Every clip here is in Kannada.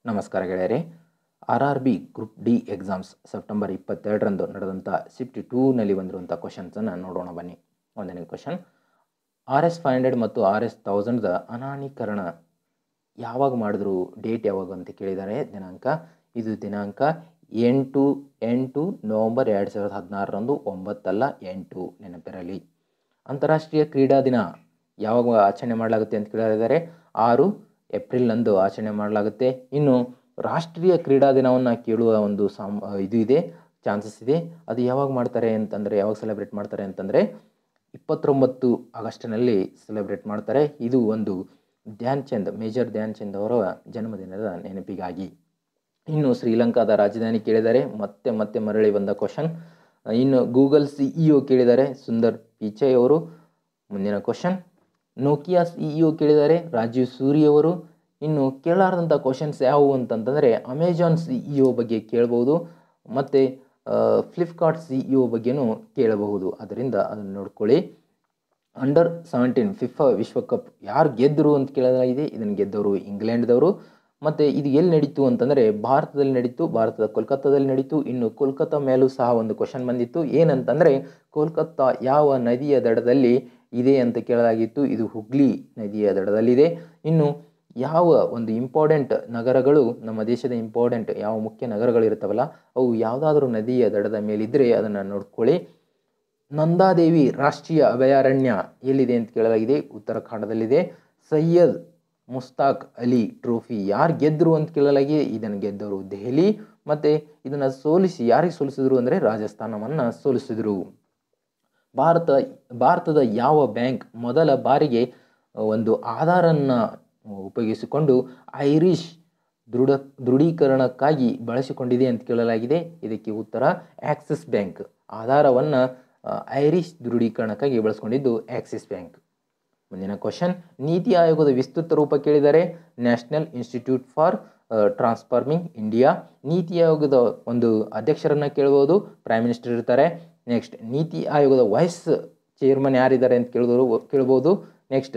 ನಮಸ್ಕಾರ ಗೆಳೆಯರೆ R R B group D exams September ಇಪ್ಪತ್ತೆರಡರಂದು ನಡೆದಂಥ ಸಿಫ್ಟಿ ಟೂನಲ್ಲಿ ಬಂದಿರುವಂಥ ಕ್ವಶನ್ಸನ್ನು ನೋಡೋಣ ಬನ್ನಿ ಒಂದನೇ question R S five hundred ಮತ್ತು ಆರ್ ಎಸ್ ತೌಸಂಡ್ದ ಅನಾನೀಕರಣ ಯಾವಾಗ ಮಾಡಿದ್ರು ಡೇಟ್ ಯಾವಾಗ ಅಂತ ಕೇಳಿದ್ದಾರೆ ದಿನಾಂಕ ಇದು ದಿನಾಂಕ ಎಂಟು ಎಂಟು ನವಂಬರ್ ಎರಡು ಸಾವಿರದ ಹದಿನಾರರಂದು ಒಂಬತ್ತಲ್ಲ ಎಂಟು ನೆನಪಿರಲಿ ಅಂತಾರಾಷ್ಟ್ರೀಯ ಕ್ರೀಡಾ ದಿನ ಯಾವಾಗ ಆಚರಣೆ ಮಾಡಲಾಗುತ್ತೆ ಅಂತ ಕೇಳಿದರೆ ಆರು ಏಪ್ರಿಲ್ನಂದು ಆಚರಣೆ ಮಾಡಲಾಗುತ್ತೆ ಇನ್ನು ರಾಷ್ಟ್ರೀಯ ಕ್ರೀಡಾ ದಿನವನ್ನು ಕೇಳುವ ಒಂದು ಸಾಮ್ ಇದು ಇದೆ ಚಾನ್ಸಸ್ ಇದೆ ಅದು ಯಾವಾಗ ಮಾಡ್ತಾರೆ ಅಂತಂದರೆ ಯಾವಾಗ ಸೆಲೆಬ್ರೇಟ್ ಮಾಡ್ತಾರೆ ಅಂತಂದರೆ ಇಪ್ಪತ್ತೊಂಬತ್ತು ಆಗಸ್ಟ್ನಲ್ಲಿ ಸೆಲೆಬ್ರೇಟ್ ಮಾಡ್ತಾರೆ ಇದು ಒಂದು ಧ್ಯಾನ್ ಚಂದ್ ಮೇಜರ್ ಧ್ಯಾನ್ ಚಂದ್ ಅವರ ಜನ್ಮದಿನದ ನೆನಪಿಗಾಗಿ ಇನ್ನು ಶ್ರೀಲಂಕಾದ ರಾಜಧಾನಿ ಕೇಳಿದರೆ ಮತ್ತೆ ಮತ್ತೆ ಮರಳಿ ಬಂದ ಕ್ವಶನ್ ಇನ್ನು ಗೂಗಲ್ ಸಿ ಇ ಒ ಕೇಳಿದ್ದಾರೆ ಸುಂದರ್ ಪಿಚೈ ಅವರು ಮುಂದಿನ question Nokia C E O ಕೇಳಿದ್ದಾರೆ ರಾಜೀವ್ ಸೂರಿ ಅವರು ಇನ್ನು ಕೇಳಾರ್ದಂಥ ಕ್ವಶನ್ಸ್ ಯಾವುವು ಅಂತಂತಂದರೆ ಅಮೆಜಾನ್ ಸಿ ಇ ಒ ಬಗ್ಗೆ ಕೇಳಬಹುದು ಮತ್ತು ಫ್ಲಿಪ್ಕಾರ್ಟ್ ಸಿ ಇ ಒ ಬಗ್ಗೆನೂ ಕೇಳಬಹುದು ಅದರಿಂದ ಅದನ್ನು ನೋಡ್ಕೊಳ್ಳಿ ಅಂಡರ್ ಸೆವೆಂಟೀನ್ ಫಿಫಾ ವಿಶ್ವಕಪ್ ಯಾರು ಗೆದ್ದರು ಅಂತ ಕೇಳಲಾಗಿದೆ ಇದನ್ನು ಗೆದ್ದವರು ಇಂಗ್ಲೆಂಡ್ದವರು ಮತ್ತು ಇದು ಎಲ್ಲಿ ನಡೀತು ಅಂತಂದರೆ ಭಾರತದಲ್ಲಿ ನಡೀತು ಭಾರತದ ಕೋಲ್ಕತ್ತಾದಲ್ಲಿ ನಡೀತು ಇನ್ನು ಕೋಲ್ಕತ್ತಾ ಮೇಲೂ ಸಹ ಒಂದು ಕ್ವಶನ್ ಬಂದಿತ್ತು ಏನಂತಂದರೆ ಕೋಲ್ಕತ್ತಾ ಯಾವ ನದಿಯ ದಡದಲ್ಲಿ ಇದೆ ಅಂತ ಕೇಳಲಾಗಿತ್ತು ಇದು ಹುಗ್ಲಿ ನದಿಯ ದಡದಲ್ಲಿದೆ ಇನ್ನು ಯಾವ ಒಂದು ಇಂಪಾರ್ಟೆಂಟ್ ನಗರಗಳು ನಮ್ಮ ದೇಶದ ಇಂಪಾರ್ಟೆಂಟ್ ಯಾವ ಮುಖ್ಯ ನಗರಗಳು ಇರ್ತಾವಲ್ಲ ಅವು ಯಾವುದಾದ್ರೂ ನದಿಯ ದಡದ ಮೇಲಿದ್ದರೆ ಅದನ್ನು ನೋಡ್ಕೊಳ್ಳಿ ನಂದಾದೇವಿ ರಾಷ್ಟ್ರೀಯ ಅಭಯಾರಣ್ಯ ಎಲ್ಲಿದೆ ಅಂತ ಕೇಳಲಾಗಿದೆ ಉತ್ತರಾಖಂಡದಲ್ಲಿದೆ ಸಯ್ಯದ್ ಮುಸ್ತಾಕ್ ಅಲಿ ಟ್ರೋಫಿ ಯಾರು ಗೆದ್ದರು ಅಂತ ಕೇಳಲಾಗಿದೆ ಇದನ್ನು ಗೆದ್ದವರು ದೆಹಲಿ ಮತ್ತು ಇದನ್ನು ಸೋಲಿಸಿ ಯಾರಿಗೆ ಸೋಲಿಸಿದ್ರು ಅಂದರೆ ರಾಜಸ್ಥಾನವನ್ನು ಸೋಲಿಸಿದರು ಭಾರತ ಭಾರತದ ಯಾವ ಬ್ಯಾಂಕ್ ಮೊದಲ ಬಾರಿಗೆ ಒಂದು ಆಧಾರನ್ನು ಉಪಯೋಗಿಸಿಕೊಂಡು ಐರಿಷ್ ದೃಢ ದೃಢೀಕರಣಕ್ಕಾಗಿ ಬಳಸಿಕೊಂಡಿದೆ ಅಂತ ಕೇಳಲಾಗಿದೆ ಇದಕ್ಕೆ ಉತ್ತರ ಆಕ್ಸಿಸ್ ಬ್ಯಾಂಕ್ ಆಧಾರವನ್ನು ಐರಿಷ್ ದೃಢೀಕರಣಕ್ಕಾಗಿ ಬಳಸ್ಕೊಂಡಿದ್ದು ಆಕ್ಸಿಸ್ ಬ್ಯಾಂಕ್ ಮುಂದಿನ ಕ್ವಶನ್ ನೀತಿ ಆಯೋಗದ ವಿಸ್ತೃತ ರೂಪ ಕೇಳಿದರೆ national institute for transforming India NITI ಆಯೋಗದ ಒಂದು ಅಧ್ಯಕ್ಷರನ್ನು ಕೇಳ್ಬೋದು ಪ್ರೈಮ್ ಮಿನಿಸ್ಟರ್ ಇರ್ತಾರೆ ನೆಕ್ಸ್ಟ್ ನೀತಿ ಆಯೋಗದ ವೈಸ್ ಚೇರ್ಮನ್ ಯಾರಿದ್ದಾರೆ ಅಂತ ಕೇಳಿದವರು ಕೇಳ್ಬೋದು ನೆಕ್ಸ್ಟ್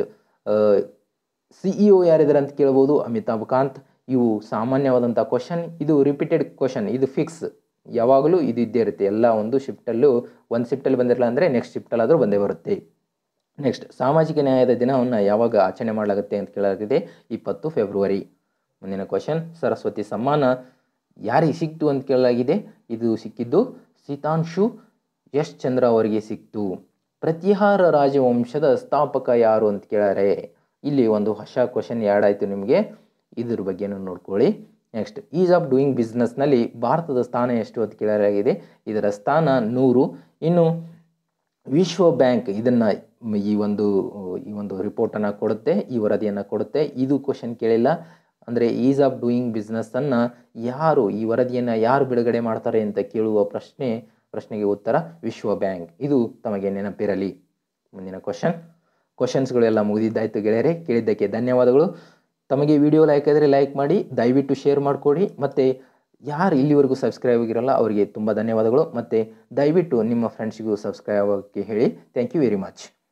ಸಿ ಇ ಒ ಯಾರಿದ್ದಾರೆ ಅಂತ ಕೇಳ್ಬೋದು ಅಮಿತಾಬ್ ಕಾಂತ್ ಇವು ಸಾಮಾನ್ಯವಾದಂಥ ಕ್ವಶನ್ ಇದು ರಿಪೀಟೆಡ್ ಕ್ವಶನ್ ಇದು ಫಿಕ್ಸ್ ಯಾವಾಗಲೂ ಇದು ಇದ್ದೇ ಇರುತ್ತೆ ಎಲ್ಲ ಒಂದು ಶಿಫ್ಟಲ್ಲೂ ಒಂದು ಶಿಫ್ಟಲ್ಲಿ ಬಂದಿರಲ್ಲ ಅಂದರೆ ನೆಕ್ಸ್ಟ್ ಶಿಫ್ಟಲ್ಲಾದರೂ ಬಂದೇ ಬರುತ್ತೆ ನೆಕ್ಸ್ಟ್ ಸಾಮಾಜಿಕ ನ್ಯಾಯದ ದಿನವನ್ನು ಯಾವಾಗ ಆಚರಣೆ ಮಾಡಲಾಗುತ್ತೆ ಅಂತ ಕೇಳಲಾಗಿದೆ ಇಪ್ಪತ್ತು ಫೆಬ್ರವರಿ ಮುಂದಿನ ಕ್ವಶನ್ ಸರಸ್ವತಿ ಸಮ್ಮಾನ ಯಾರಿಗೆ ಸಿಕ್ತು ಅಂತ ಕೇಳಲಾಗಿದೆ ಇದು ಸಿಕ್ಕಿದ್ದು ಸೀತಾಂಶು ಯಶ್ ಚಂದ್ರ ಅವರಿಗೆ ಸಿಕ್ತು ಪ್ರತಿಹಾರ ರಾಜವಂಶದ ಸ್ಥಾಪಕ ಯಾರು ಅಂತ ಕೇಳಾರೆ ಇಲ್ಲಿ ಒಂದು ಹೊಸ ಕ್ವಶನ್ ಆ್ಯಡ್ ಆಯಿತು ನಿಮಗೆ ಇದ್ರ ಬಗ್ಗೆನೂ ನೋಡ್ಕೊಳ್ಳಿ ನೆಕ್ಸ್ಟ್ ಈಸ್ ಆಫ್ ಡೂಯಿಂಗ್ ಬಿಸ್ನೆಸ್ನಲ್ಲಿ ಭಾರತದ ಸ್ಥಾನ ಎಷ್ಟು ಅಂತ ಕೇಳಲಾಗಿದೆ ಇದರ ಸ್ಥಾನ ನೂರು ಇನ್ನು ವಿಶ್ವ ಬ್ಯಾಂಕ್ ಇದನ್ನು ಈ ಒಂದು ಈ ಒಂದು ರಿಪೋರ್ಟನ್ನು ಕೊಡುತ್ತೆ ಈ ವರದಿಯನ್ನು ಕೊಡುತ್ತೆ ಇದು ಕ್ವಶನ್ ಕೇಳಿಲ್ಲ ಅಂದರೆ ಈಸ್ ಆಫ್ ಡೂಯಿಂಗ್ ಬಿಸ್ನೆಸ್ಸನ್ನು ಯಾರು ಈ ವರದಿಯನ್ನು ಯಾರು ಬಿಡುಗಡೆ ಮಾಡ್ತಾರೆ ಅಂತ ಕೇಳುವ ಪ್ರಶ್ನೆ ಪ್ರಶ್ನೆಗೆ ಉತ್ತರ ವಿಶ್ವ ಬ್ಯಾಂಕ್ ಇದು ತಮಗೆ ನೆನಪಿರಲಿ ಮುಂದಿನ ಕ್ವಶನ್ ಕ್ವಶನ್ಸ್ಗಳೆಲ್ಲ ಮುಗಿದಿದ್ದಾಯಿತು ಗೆಳೆಯರೆ ಕೇಳಿದ್ದಕ್ಕೆ ಧನ್ಯವಾದಗಳು ತಮಗೆ ವಿಡಿಯೋ ಲೈಕ್ ಆದರೆ ಲೈಕ್ ಮಾಡಿ ದಯವಿಟ್ಟು ಶೇರ್ ಮಾಡಿಕೊಡಿ ಮತ್ತು ಯಾರು ಇಲ್ಲಿವರೆಗೂ ಸಬ್ಸ್ಕ್ರೈಬ್ ಆಗಿರಲ್ಲ ಅವರಿಗೆ ತುಂಬ ಧನ್ಯವಾದಗಳು ಮತ್ತು ದಯವಿಟ್ಟು ನಿಮ್ಮ ಫ್ರೆಂಡ್ಸಿಗೂ ಸಬ್ಸ್ಕ್ರೈಬ್ ಆಗೋಕ್ಕೆ ಹೇಳಿ ಥ್ಯಾಂಕ್ ಯು ವೆರಿ ಮಚ್